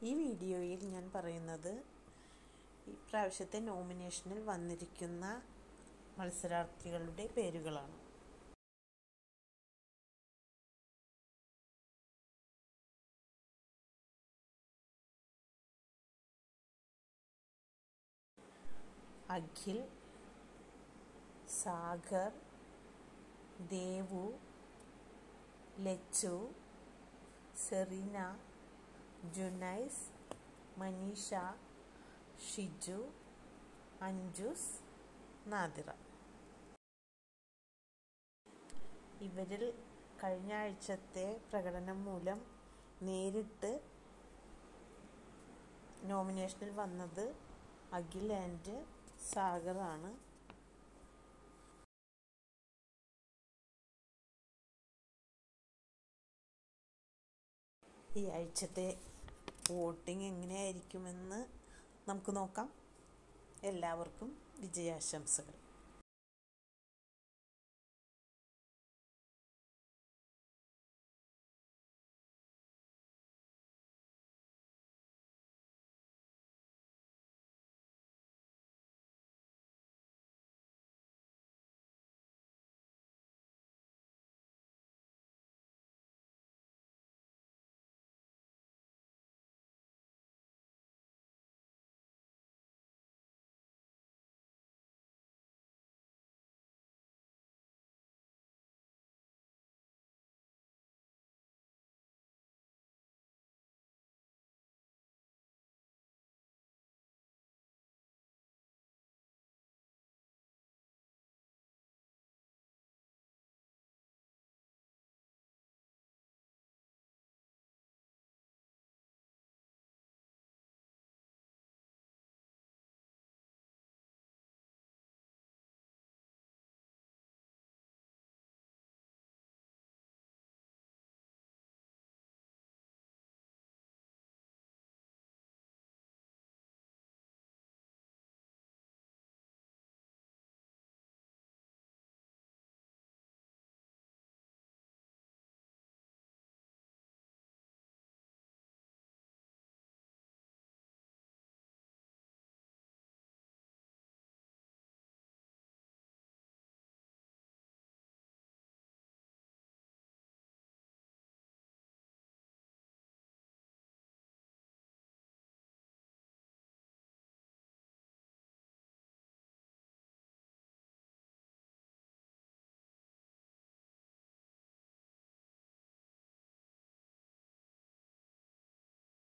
ഈ വീഡിയോയിൽ ഞാൻ പറയുന്നത് ഈ പ്രാവശ്യത്തെ നോമിനേഷനിൽ വന്നിരിക്കുന്ന മത്സരാർത്ഥികളുടെ പേരുകളാണ് അഖിൽ സാഗർ ദേവു ലച്ചു സെറീന ജുനൈസ് മനീഷ ഷിജു അഞ്ജുസ് നാദിറ ഇവരിൽ കഴിഞ്ഞ ആഴ്ചത്തെ പ്രകടനം മൂലം നേരിട്ട് നോമിനേഷനിൽ വന്നത് അഖിൽ ആൻഡ് സാഗറാണ് ഈ ആഴ്ചത്തെ വോട്ടിംഗ് എങ്ങനെയായിരിക്കുമെന്ന് നമുക്ക് നോക്കാം എല്ലാവർക്കും വിജയാശംസകൾ